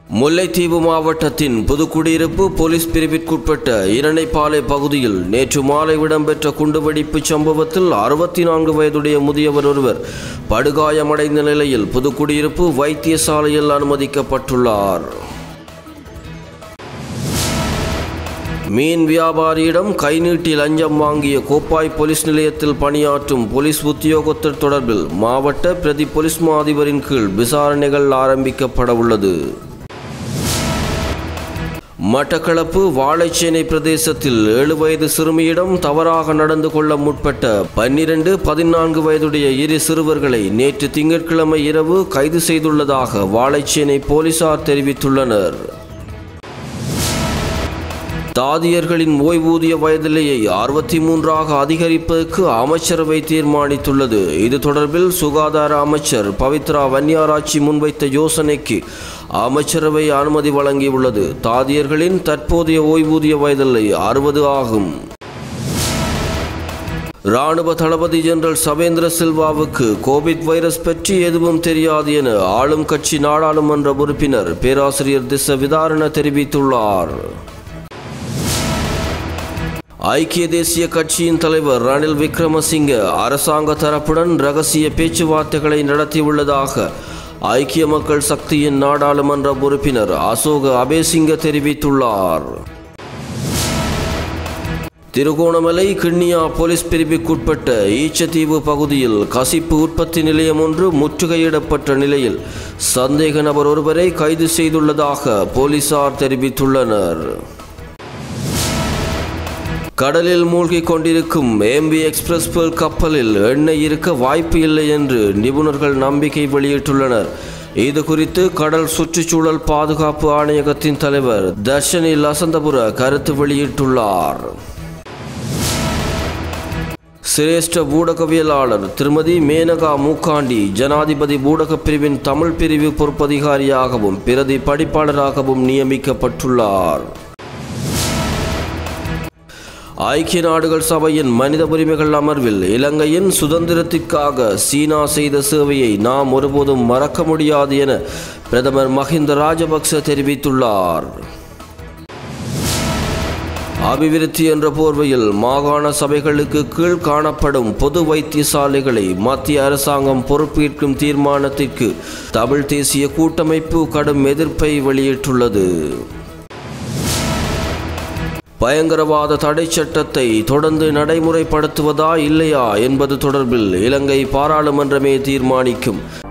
முல்லைத்தீவு மாவட்டத்தின் புதுக்குடியிருப்பு போலீஸ் பிரிவிற்குட்பட்ட இரணைப்பாலை பகுதியில் நேற்று மாலை இடம்பெற்ற குண்டுவெடிப்பு சம்பவத்தில் அறுபத்தி நான்கு வயதுடைய முதியவர் ஒருவர் படுகாயமடைந்த நிலையில் புதுக்குடியிருப்பு வைத்தியசாலையில் அனுமதிக்கப்பட்டுள்ளார் மீன் வியாபாரியிடம் கை நீட்டி லஞ்சம் வாங்கிய கோப்பாய் போலீஸ் நிலையத்தில் பணியாற்றும் போலீஸ் உத்தியோகத்தர் தொடர்பில் மாவட்ட பிரதி போலீஸ் மா அதிபரின் கீழ் விசாரணைகள் ஆரம்பிக்கப்பட உள்ளது மட்டக்களப்பு வாழைச்சேனை பிரதேசத்தில் ஏழு வயது சிறுமியிடம் தவறாக நடந்து கொள்ள முற்பட்ட பன்னிரண்டு பதினான்கு வயதுடைய இரு சிறுவர்களை நேற்று திங்கட்கிழமை இரவு கைது செய்துள்ளதாக வாழைச்சேனை போலீசார் தெரிவித்துள்ளனர் தாதியர்களின் ஓய்வூதிய வயதிலேயே அறுபத்தி மூன்றாக அதிகரிப்பதற்கு அமைச்சரவை தீர்மானித்துள்ளது இது தொடர்பில் சுகாதார அமைச்சர் பவித்ரா வன்னியாராட்சி முன்வைத்த யோசனைக்கு அமைச்சரவை அனுமதி வழங்கியுள்ளது தாதியர்களின் தற்போதைய ஓய்வூதிய வயதில்லை அறுபது ஆகும் ராணுவ தளபதி ஜெனரல் சவேந்திர சில்வாவுக்கு கோவிட் வைரஸ் பற்றி எதுவும் தெரியாது என ஆளும் கட்சி நாடாளுமன்ற உறுப்பினர் பேராசிரியர் திச விதாரண தெரிவித்துள்ளார் ஐக்கிய தேசிய கட்சியின் தலைவர் ரணில் விக்ரமசிங்க அரசாங்க தரப்புடன் ரகசிய பேச்சுவார்த்தைகளை நடத்தியுள்ளதாக ஐக்கிய மக்கள் சக்தியின் நாடாளுமன்ற உறுப்பினர் அசோக அபேசிங்க தெரிவித்துள்ளார் திருகோணமலை கிண்ணியா போலீஸ் பிரிவுக்குட்பட்ட ஈச்சத்தீவு பகுதியில் கசிப்பு உற்பத்தி நிலையம் ஒன்று முற்றுகையிடப்பட்ட நிலையில் சந்தேக நபர் ஒருவரை கைது செய்துள்ளதாக போலீசார் தெரிவித்துள்ளனர் கடலில் மூழ்கிக் கொண்டிருக்கும் எம்பி எக்ஸ்பிரஸ் பேர்ல் கப்பலில் எண்ணெய் இருக்க வாய்ப்பு இல்லை என்று நிபுணர்கள் நம்பிக்கை வெளியிட்டுள்ளனர் இது குறித்து கடல் சுற்றுச்சூழல் பாதுகாப்பு ஆணையகத்தின் தலைவர் தர்ஷனி லசந்தபுர கருத்து வெளியிட்டுள்ளார் சிரேஷ்ட ஊடகவியலாளர் திருமதி மேனகா மூக்காண்டி ஜனாதிபதி ஊடகப் பிரிவின் தமிழ் பிரிவு பொறுப்பதிகாரியாகவும் பிரதி படிப்பாளராகவும் நியமிக்கப்பட்டுள்ளார் ஐக்கிய நாடுகள் சபையின் மனித உரிமைகள் அமர்வில் இலங்கையின் சுதந்திரத்திற்காக சீனா செய்த சேவையை நாம் ஒருபோதும் மறக்க முடியாது என பிரதமர் மஹிந்த ராஜபக்ச தெரிவித்துள்ளார் அபிவிருத்தி என்ற போர்வையில் மாகாண சபைகளுக்கு கீழ் காணப்படும் பொது வைத்தியசாலைகளை மத்திய அரசாங்கம் பொறுப்பேற்கும் தீர்மானத்திற்கு தமிழ் தேசிய கூட்டமைப்பு கடும் எதிர்ப்பை வெளியிட்டுள்ளது பயங்கரவாத தடை சட்டத்தை தொடர்ந்து நடைமுறைப்படுத்துவதா இல்லையா என்பது தொடர்பில் இலங்கை பாராளுமன்றமே தீர்மானிக்கும்